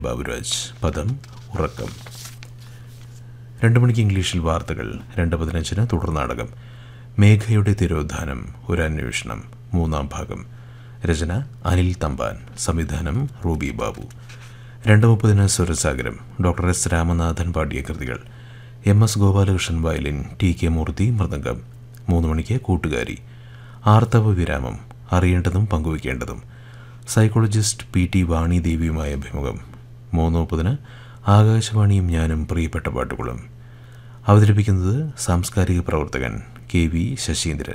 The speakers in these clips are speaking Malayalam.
ബാബുരാജ് പദം ഉറക്കം രണ്ട് മണിക്ക് ഇംഗ്ലീഷിൽ വാർത്തകൾ രണ്ട് പതിനഞ്ചിന് തുടർനാടകം മേഘയുടെ തിരോധാനം ഒരു അന്വേഷണം മൂന്നാം ഭാഗം രചന അനിൽ തമ്പാൻ സംവിധാനം റൂബി ബാബു രണ്ട് മുപ്പതിന് സ്വരസാഗരം ഡോക്ടർ എസ് രാമനാഥൻ പാടിയ കൃതികൾ M S Gopalakrishnan violin T K Murthy മൃദംഗം മൂന്ന് മണിക്ക് കൂട്ടുകാരി ആർത്തവ വിരാമം അറിയേണ്ടതും പങ്കുവയ്ക്കേണ്ടതും സൈക്കോളജിസ്റ്റ് പി ടി വാണി ദേവിയുമായ അഭിമുഖം മൂന്ന് മുപ്പതിന് ആകാശവാണിയും ഞാനും പ്രിയപ്പെട്ട പാട്ടുകളും അവതരിപ്പിക്കുന്നത് സാംസ്കാരിക പ്രവർത്തകൻ കെ വി ശശീന്ദ്രൻ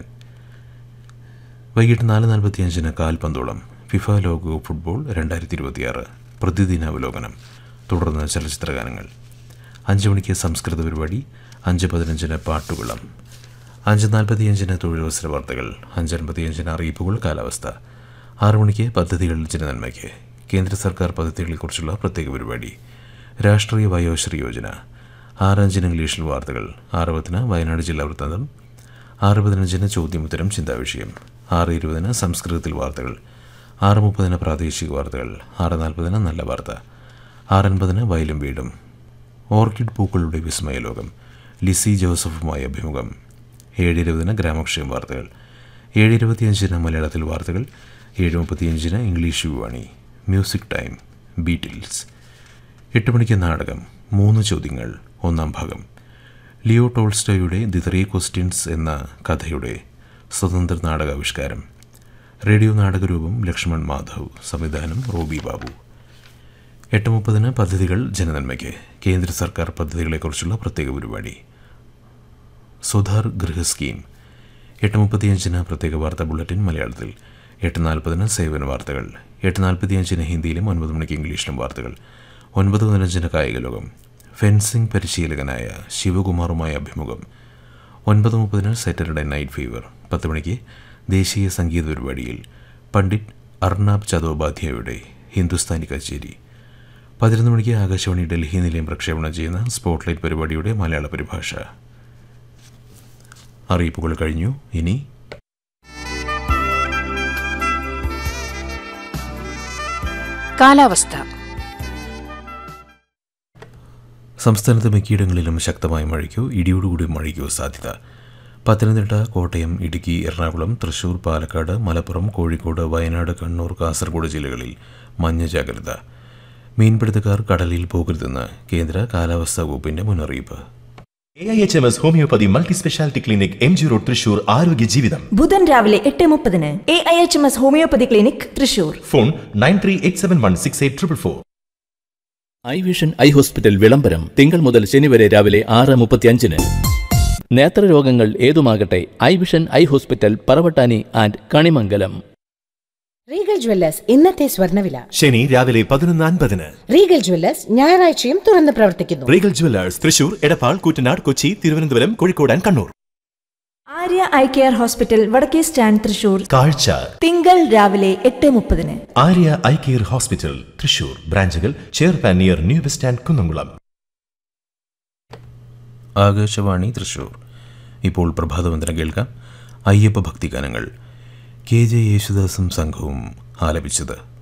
വൈകിട്ട് നാല് നാൽപ്പത്തിയഞ്ചിന് കാൽപന്തോളം ഫിഫ ലോകകപ്പ് ഫുട്ബോൾ രണ്ടായിരത്തി ഇരുപത്തിയാറ് പ്രതിദിനാവലോകനം തുടർന്ന് ചലച്ചിത്രഗാനങ്ങൾ അഞ്ച് മണിക്ക് സംസ്കൃത പരിപാടി അഞ്ച് പതിനഞ്ചിന് പാട്ടുകുളം അഞ്ച് നാൽപ്പത്തിയഞ്ചിന് തൊഴിലവസര വാർത്തകൾ അഞ്ചൻപത്തിയഞ്ചിന് അറിയിപ്പുകൾ കാലാവസ്ഥ ആറു മണിക്ക് പദ്ധതികൾ ജനനന്മയ്ക്ക് കേന്ദ്ര സർക്കാർ പദ്ധതികളെക്കുറിച്ചുള്ള പ്രത്യേക പരിപാടി രാഷ്ട്രീയ വയോശ്രീ യോജന ആറ് അഞ്ചിന് ഇംഗ്ലീഷിൽ വാർത്തകൾ ആറ് പത്തിന് വയനാട് ജില്ലാ വൃത്താന്തം ആറ് പതിനഞ്ചിന് ചോദ്യമുത്തരം ചിന്താവിഷയം ആറ് ഇരുപതിന് സംസ്കൃതത്തിൽ വാർത്തകൾ ആറ് മുപ്പതിന് പ്രാദേശിക വാർത്തകൾ ആറ് നാൽപ്പതിന് നല്ല വാർത്ത ആറ് അൻപതിന് വയലും വീടും ഓർക്കിഡ് പൂക്കളുടെ വിസ്മയലോകം ലിസി ജോസഫുമായി അഭിമുഖം ഏഴ് ഇരുപതിന് ഗ്രാമക്ഷേമ വാർത്തകൾ ഏഴ് ഇരുപത്തിയഞ്ചിന് മലയാളത്തിൽ വാർത്തകൾ ഏഴ് മുപ്പത്തിയഞ്ചിന് ഇംഗ്ലീഷ് വിവാണി മ്യൂസിക് ടൈം ബീറ്റിൽസ് എട്ട് മണിക്ക് നാടകം മൂന്ന് ചോദ്യങ്ങൾ ഒന്നാം ഭാഗം ലിയോ ടോൾസ്റ്റോയുടെ ദി ത്രീ ക്വസ്റ്റ്യൻസ് എന്ന കഥയുടെ സ്വതന്ത്ര നാടകാവിഷ്കാരം റേഡിയോ നാടകരൂപം ലക്ഷ്മൺ മാധവ് സംവിധാനം റോബി ബാബു എട്ട് മുപ്പതിന് പദ്ധതികൾ ജനനന്മയ്ക്ക് കേന്ദ്ര സർക്കാർ പദ്ധതികളെക്കുറിച്ചുള്ള പ്രത്യേക പരിപാടി സുധാർ ഗൃഹ സ്കീം എട്ട് മുപ്പത്തിയഞ്ചിന് പ്രത്യേക വാർത്താ ബുള്ളറ്റിൻ മലയാളത്തിൽ എട്ട് നാൽപ്പതിന് സേവന വാർത്തകൾ എട്ട് നാൽപ്പത്തിയഞ്ചിന് ഹിന്ദിയിലും ഒൻപത് മണിക്ക് ഇംഗ്ലീഷിലും വാർത്തകൾ ഒൻപത് പതിനഞ്ചിന് കായിക ലോകം ഫെൻസിംഗ് പരിശീലകനായ ശിവകുമാറുമായ അഭിമുഖം ഒൻപത് മുപ്പതിന് സാറ്റർഡേ നൈറ്റ് ഫീവർ പത്ത് മണിക്ക് ദേശീയ സംഗീത പരിപാടിയിൽ പണ്ഡിറ്റ് അർണാബ് ചതോപാധ്യായയുടെ ഹിന്ദുസ്ഥാനി കച്ചേരി പതിനൊന്ന് മണിക്ക് ആകാശവാണി ഡൽഹി നിലയം പ്രക്ഷേപണം ചെയ്യുന്ന സ്പോട്ട്ലൈറ്റ് പരിപാടിയുടെ മലയാള പരിഭാഷ അറിയിപ്പുകൾ കഴിഞ്ഞു ഇനി കാലാവസ്ഥ സംസ്ഥാനത്ത് മിക്കയിടങ്ങളിലും ശക്തമായ മഴയ്ക്കോ ഇടിയോടുകൂടി മഴയ്ക്കോ സാധ്യത പത്തനംതിട്ട കോട്ടയം ഇടുക്കി എറണാകുളം തൃശൂർ പാലക്കാട് മലപ്പുറം കോഴിക്കോട് വയനാട് കണ്ണൂർ കാസർഗോഡ് ജില്ലകളിൽ മഞ്ഞ ജാഗ്രത മീൻപിടുത്തക്കാർ കടലിൽ പോകരുതെന്ന് കേന്ദ്ര കാലാവസ്ഥാ വകുപ്പിന്റെ മുന്നറിയിപ്പ് A I H M S homoeopathy multi speciality clinic M G road Thrissur ആരോഗ്യ ജീവിതം ബുധൻ രാവിലെ എട്ട് മുപ്പതിന് A I H M S homoeopathy clinic Thrissur phone nine three eight seven one six eight triple four eye vision eye hospital വിളംബരം തിങ്കൾ മുതൽ ശനി വരെ രാവിലെ ആറ് മുപ്പത്തിയഞ്ചിന് നേത്രരോഗങ്ങൾ ഏതുമാകട്ടെ eye vision eye hospital Paravattani and Kanimangalam Regal jewellers ഇന്നത്തെ സ്വർണ്ണവില ശനി രാവിലെ പതിനൊന്ന് അൻപതിന് റീഗൽ ജ്വല്ലേഴ്സ് ഞായറാഴ്ചയും തുറന്ന് പ്രവർത്തിക്കുന്നു Regal jewellers Thrissur Edappal Koottanad Kochi Thiruvananthapuram Kozhikode and Kannur Arya eye care hospital വടക്കേ സ്റ്റാൻഡ് തൃശൂർ കാഴ്ച തിങ്കൾ രാവിലെ എട്ട് മുപ്പതിന് Arya eye care hospital Thrissur ബ്രാഞ്ചുകൾ ചെയർപാൻ near new bus stand Kunnamkulam Akashvani Thrissur ഇപ്പോൾ പ്രഭാതവന്ദനം കേൾക്കാം അയ്യപ്പ ഭക്തിഗാനങ്ങൾ കെ ജെ യേശുദാസും സംഘവും ആലപിച്ചത്